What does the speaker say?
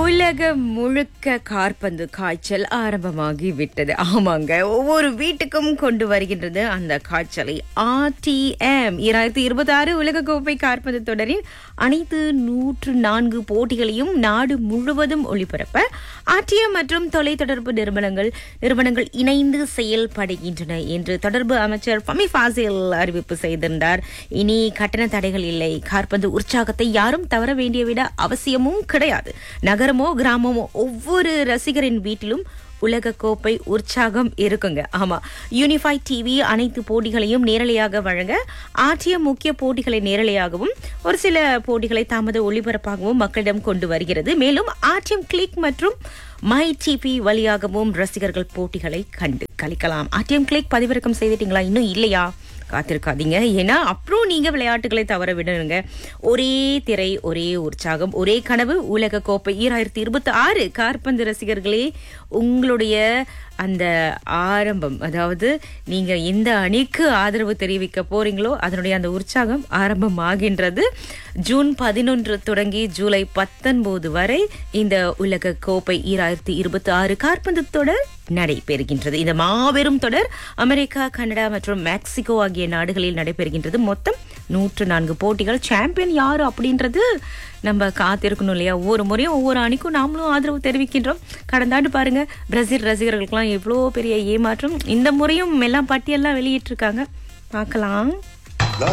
உலகம் முழுக்க கார்பந்து காய்ச்சல் ஆரம்பமாகி விட்டது ஆமாங்க ஒவ்வொரு வீட்டுக்கும் கொண்டு வருகின்றது அந்த காய்ச்சலை ஆர்டிஎம் இரண்டாயிரத்தி இருபத்தி ஆறு உலகக்கோப்பை கார்பந்து தொடரின் அனைத்து நூற்று நான்கு போட்டிகளையும் நாடு முழுவதும் ஒளிபரப்ப ஆர்டிஎம் மற்றும் தொலைத்தொடர்பு நிறுவனங்கள் நிறுவனங்கள் இணைந்து செயல்படுகின்றன என்று தொடர்பு அமைச்சர் ஃபமி ஃபாசில் அறிவிப்பு செய்திருந்தார் இனி கட்டண தடைகள் இல்லை கார்பந்து உற்சாகத்தை யாரும் தவற வேண்டிய விட அவசியமும் கிடையாது நகரமோ கிராமமோ ஒவ்வொரு ரசிகரின் வீட்டிலும் உலக கோப்பை உற்சாகம் இருக்குங்க ஆமா யூனிஃபை டிவி அனைத்து போட்டிகளையும் நேரலையாக வழங்க ஆற்றிய முக்கிய போட்டிகளை நேரலையாகவும் ஒரு சில போட்டிகளை தாமத ஒளிபரப்பாகவும் மக்களிடம் கொண்டு வருகிறது மேலும் ஆர்டிஎம் கிளிக் மற்றும் மை டிவி வழியாகவும் ரசிகர்கள் போட்டிகளை கண்டு கழிக்கலாம் ஆர்டிஎம் கிளிக் பதிவிறக்கம் செய்துட்டீங்களா இன்னும் இல்லையா காத்திருக்காதீங்க ஏன்னா அப்புறம் நீங்க விளையாட்டுகளை தவற விடணுங்க ஒரே திரை ஒரே உற்சாகம் ஒரே கனவு உலக கோப்பை ஈராயிரத்தி இருபத்தி ஆறு கார்பந்து ரசிகர்களே உங்களுடைய அந்த ஆரம்பம் அதாவது நீங்க எந்த அணிக்கு ஆதரவு தெரிவிக்க போறீங்களோ அதனுடைய அந்த உற்சாகம் ஆரம்பமாகின்றது ஜூன் பதினொன்று தொடங்கி ஜூலை பத்தொன்பது வரை இந்த உலக கோப்பை ஈராயிரத்தி இருபத்தி ஆறு கார்பந்து தொடர் நடைபெறுகின்றது இந்த மாபெரும் தொடர் அமெரிக்கா கனடா மற்றும் மெக்சிகோ ஆகிய நாடுகளில் நடைபெறுகின்றது மொத்தம் நூற்று நான்கு போட்டிகள் சாம்பியன் யாரு அப்படின்றது நம்ம காத்திருக்கணும் இல்லையா ஒவ்வொரு முறையும் ஒவ்வொரு அணிக்கும் நாமளும் ஆதரவு தெரிவிக்கின்றோம் கடந்த ஆண்டு பாருங்க பிரேசில் ரசிகர்களுக்கெல்லாம் எவ்வளோ பெரிய ஏமாற்றம் இந்த முறையும் எல்லாம் பட்டியெல்லாம் வெளியிட்டிருக்காங்க பார்க்கலாம்